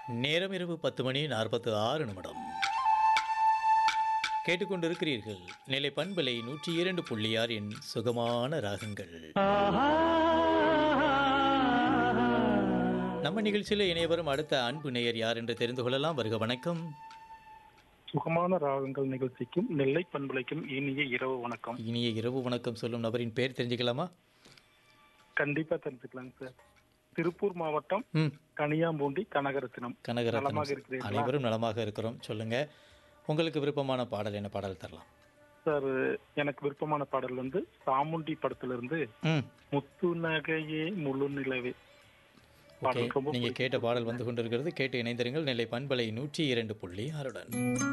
நேரம் இரவு பத்து மணி நாற்பத்து ஆறு நிமிடம் கேட்டுக்கொண்டிருக்கிறீர்கள் நிலை பண்பலை நூற்றி இரண்டு புள்ளி ஆறின் சுகமான ராகங்கள் நம்ம நிகழ்ச்சியில் இணைய வரும் அடுத்த அன்பு நேயர் யார் என்று தெரிந்து கொள்ளலாம் வருக வணக்கம் சுகமான ராகங்கள் நிகழ்ச்சிக்கும் நெல்லை பண்பலைக்கும் இனிய இரவு வணக்கம் இனிய இரவு வணக்கம் சொல்லும் நபரின் பேர் தெரிஞ்சுக்கலாமா கண்டிப்பா தெரிஞ்சுக்கலாங்க சார் திருப்பூர் மாவட்டம் ம் கனியாம்பூண்டி கனகரத்தினம் கனகரத்னம் நலமாக இருக்கிறீர்களா? அனைவரும் நலமாக இருக்கிறோம் சொல்லுங்க உங்களுக்கு விருப்பமான பாடல் என்ன பாடல் தரலாம் சார் எனக்கு விருப்பமான பாடல் வந்து சாமுண்டி படத்துல இருந்து ம் முத்து நகையே முழு நிலவே ஓகே பாடல் ரொம்ப நீங்க கேட்ட பாடல் வந்து கொண்டிருக்கிறது கேட்டு இணைந்திருங்கள் நெல்லை பண்பலை நூற்றி இரண்டு புள்ளி ஆறுடன்